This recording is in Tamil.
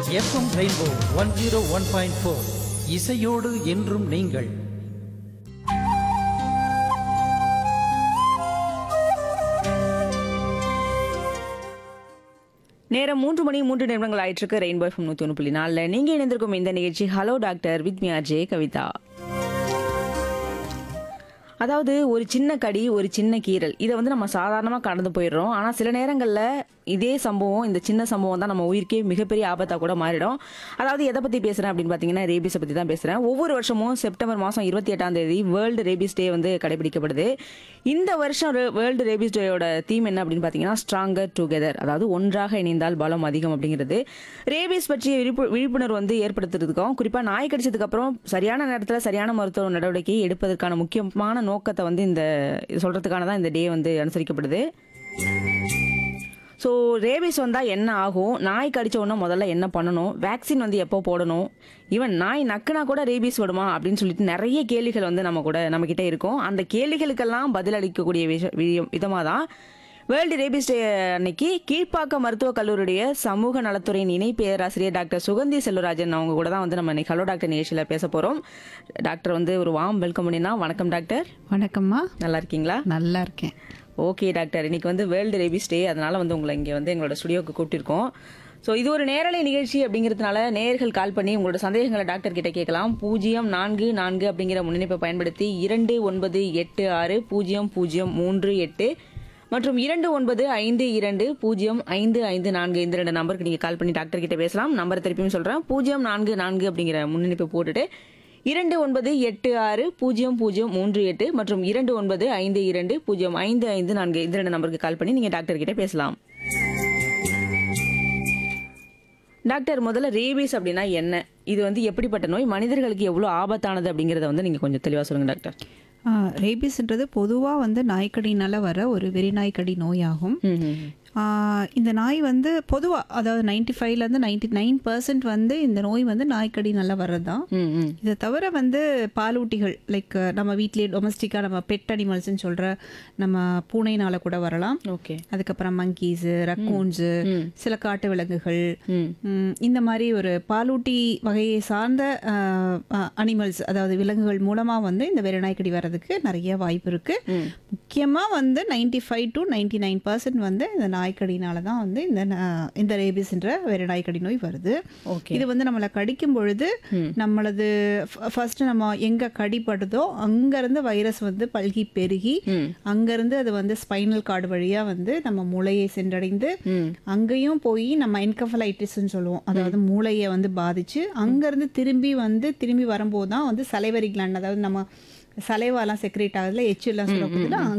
FM Rainbow one zero one point four இசையோடு என்றும் நீங்கள் நேரம் மூன்று மணி மூன்று நிமிடங்கள் ஆயிட்டு இருக்கு ரெயின்போ எஃப்எம் நூற்றி ஒன்று புள்ளி நாலில் நீங்கள் இணைந்திருக்கும் இந்த நிகழ்ச்சி ஹலோ டாக்டர் வித் மியா ஜே கவிதா அதாவது ஒரு சின்ன கடி ஒரு சின்ன கீறல் இதை வந்து நம்ம சாதாரணமாக கடந்து போயிடுறோம் ஆனால் சில நேரங்களில் இதே சம்பவம் இந்த சின்ன சம்பவம் தான் நம்ம உயிருக்கே மிகப்பெரிய ஆபத்தாக கூட மாறிடும் அதாவது எதை பற்றி பேசுகிறேன் அப்படின்னு பார்த்தீங்கன்னா ரேபிஸை பற்றி தான் பேசுகிறேன் ஒவ்வொரு வருஷமும் செப்டம்பர் மாதம் இருபத்தி எட்டாம் தேதி வேர்ல்டு ரேபிஸ் டே வந்து கடைபிடிக்கப்படுது இந்த வருஷம் வேர்ல்டு ரேபிஸ் டேயோட தீம் என்ன அப்படின்னு பார்த்தீங்கன்னா ஸ்ட்ராங்கர் டுகெதர் அதாவது ஒன்றாக இணைந்தால் பலம் அதிகம் அப்படிங்கிறது ரேபிஸ் பற்றிய விழிப்பு விழிப்புணர்வு வந்து ஏற்படுத்துறதுக்கும் குறிப்பாக நாய் கடிச்சதுக்கு அப்புறம் சரியான நேரத்தில் சரியான மருத்துவ நடவடிக்கை எடுப்பதற்கான முக்கியமான நோக்கத்தை வந்து இந்த சொல்றதுக்கான தான் இந்த டே வந்து அனுசரிக்கப்படுது ஸோ ரேபிஸ் வந்தால் என்ன ஆகும் நாய் கடிச்ச உடனே முதல்ல என்ன பண்ணணும் வேக்சின் வந்து எப்போ போடணும் ஈவன் நாய் நக்குனா கூட ரேபிஸ் வருமா அப்படின்னு சொல்லிட்டு நிறைய கேள்விகள் வந்து நம்ம கூட நம்மக்கிட்ட இருக்கும் அந்த கேள்விகளுக்கெல்லாம் பதிலளிக்கக்கூடிய விஷ விதமாக தான் வேர்ல்டு ரேபிஸ் டே அன்னைக்கு கீழ்ப்பாக்க மருத்துவக் கல்லூரியுடைய சமூக நலத்துறையின் இணை பேராசிரியர் டாக்டர் சுகந்தி செல்வராஜன் அவங்க கூட தான் வந்து நம்ம இன்னைக்கு ஹலோ டாக்டர் நிகழ்ச்சியில் பேச போகிறோம் டாக்டர் வந்து ஒரு வாம் வெல்கம் பண்ணினா வணக்கம் டாக்டர் வணக்கம்மா நல்லா இருக்கீங்களா நல்லா இருக்கேன் ஓகே டாக்டர் இன்னைக்கு வந்து வேர்ல்டு ரேபிஸ் டே அதனால வந்து உங்களை இங்கே வந்து எங்களோட ஸ்டுடியோக்கு கூப்பிட்டிருக்கோம் ஸோ இது ஒரு நேரலை நிகழ்ச்சி அப்படிங்கிறதுனால நேயர்கள் கால் பண்ணி உங்களோட சந்தேகங்களை டாக்டர் கிட்ட கேட்கலாம் பூஜ்ஜியம் நான்கு நான்கு அப்படிங்கிற முன்னிணைப்பை பயன்படுத்தி இரண்டு ஒன்பது எட்டு ஆறு பூஜ்ஜியம் பூஜ்ஜியம் மூன்று எட்டு மற்றும் இரண்டு ஒன்பது ஐந்து இரண்டு பூஜ்ஜியம் ஐந்து ஐந்து நான்கு இந்த ரெண்டு நம்பருக்கு நீங்கள் கால் பண்ணி டாக்டர் கிட்ட பேசலாம் நம்பர் திருப்பியும் சொல்கிறேன் பூஜ்ஜியம் நான்கு நான்கு அப்படிங்கிற முன்னிணைப்பை போட்டுட்டு இரண்டு ஒன்பது எட்டு ஆறு பூஜ்ஜியம் பூஜ்ஜியம் மூன்று எட்டு மற்றும் இரண்டு ஒன்பது ஐந்து இரண்டு பூஜ்ஜியம் ஐந்து ஐந்து நான்கு இந்த ரெண்டு நம்பருக்கு கால் பண்ணி நீங்கள் டாக்டர் கிட்ட பேசலாம் டாக்டர் முதல்ல ரேபீஸ் அப்படின்னா என்ன இது வந்து எப்படிப்பட்ட நோய் மனிதர்களுக்கு எவ்வளோ ஆபத்தானது அப்படிங்கிறத வந்து நீங்கள் கொஞ்சம் தெளிவாக சொல்லுங்கள் டாக்டர் ரேபிஸ்ன்றது பொதுவாக வந்து நாய்க்கடினால வர ஒரு வெறிநாய்க்கடி நோயாகும் ஆ, இந்த நாய் வந்து பொதுவாக அதாவது நைன்டி ஃபைவ்லேருந்து நைன்டி நைன் பர்சன்ட் வந்து இந்த நோய் வந்து நாய்க்கடினால வர்றது தான் ம் ம் இதை தவிர வந்து பாலூட்டிகள் லைக் நம்ம வீட்லேயே டொமஸ்டிக்காக நம்ம பெட் அனிமல்ஸ்னு சொல்கிற நம்ம பூனைனால கூட வரலாம் ஓகே அதுக்கப்புறம் மங்கீஸு ரக்கூன்ஸு சில காட்டு விலங்குகள் ம் ம், இந்த மாதிரி ஒரு பாலூட்டி வகையை சார்ந்த அனிமல்ஸ் அதாவது விலங்குகள் மூலமாக வந்து இந்த வெறிநாய்க்கடி வர்றதுக்கு நிறைய வாய்ப்பு இருக்குது முக்கியமாக வந்து ninety five to ninety nine percent வந்து இந்த நாய்க்கடினால தான் வந்து இந்த ந- இந்த ரேபிஸ்ன்ற வெறிநாய்க்கடி நோய் வருது ஓகே இது வந்து நம்மளை கடிக்கும் பொழுது நம்மளது ஃபர்ஸ்ட் நம்ம எங்க கடிப்படுதோ அங்கிருந்து வைரஸ் வந்து பல்கி பெருகி அங்கிருந்து அது வந்து ஸ்பைனல் கார்டு வழியா வந்து நம்ம மூளையை சென்றடைந்து அங்கேயும் போய் நம்ம என்கஃபலைட்டிஸ்ன்னு சொல்லுவோம் அதாவது மூளையை வந்து பாதிச்சு அங்கிருந்து திரும்பி வந்து திரும்பி வரும்போது தான் வந்து சலைவரி gland அதாவது நம்ம சலைவாலாம் செக்ரேட் ஆகுதுல எச்சு எல்லாம் சுரக்குதுல